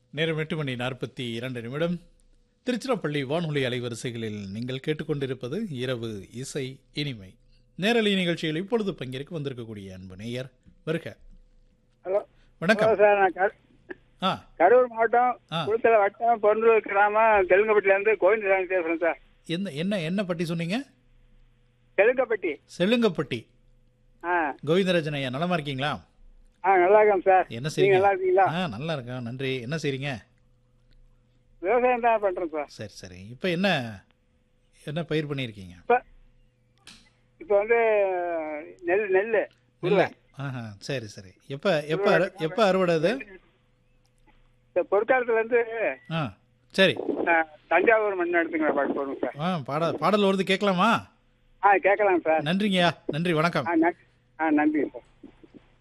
நேரம் எட்டு மணி நாற்பத்தி இரண்டு நிமிடம் திருச்சிராப்பள்ளி வானொலி அலைவரிசைகளில் நீங்கள் கேட்டுக்கொண்டிருப்பது இரவு இசை இனிமை நேரலை நிகழ்ச்சியில் இப்பொழுது பங்கேற்க வந்திருக்கக்கூடிய அன்பு நேயர் வருக ஹலோ வணக்கம் ஹலோ சார் நான் கரு- ஆ கரூர் மாவட்டம் ஆ. குளத்தல வட்டம் பொருந்தூர் கிராமம் தெலுங்கப்பட்டிலேருந்து கோவிந்தசாமி பேசுகிறேன் சார் என்ன என்ன என்ன பட்டி சொன்னீங்க தெலுங்கப்பட்டி செல்லுங்கப்பட்டி ஆ கோவிந்தராஜன் ஐயா நலமா இருக்கீங்களா ஆ நல்லா இருக்கேன் சார் என்ன நீங்கள் செய்றீங்க நல்லா இருக்கீங்களா ஆ நல்லா இருக்கேன் நன்றி என்ன செய்றீங்க விவசாயம் தான் பண்ணுறேன் சார் சரி சரி இப்போ என்ன என்ன பயிர் பண்ணியிருக்கீங்க இப்போ இப்போ வந்து நெல் நெல் இல்லை ஆஹா சரி சரி எப்போ எப்போ அறு எப்போ அறுவடை அது இந்த பொற்காலத்துலேருந்து ஆ சரி தஞ்சாவூர் மண் எடுத்துங்க பாட்டு போடுங்க சார் ஆ பாட பாடல் வருது கேட்கலாமா ஆ கேட்கலாம் சார் நன்றிங்கய்யா நன்றி வணக்கம் ஆ நன்றி ஆ நன்றி சார்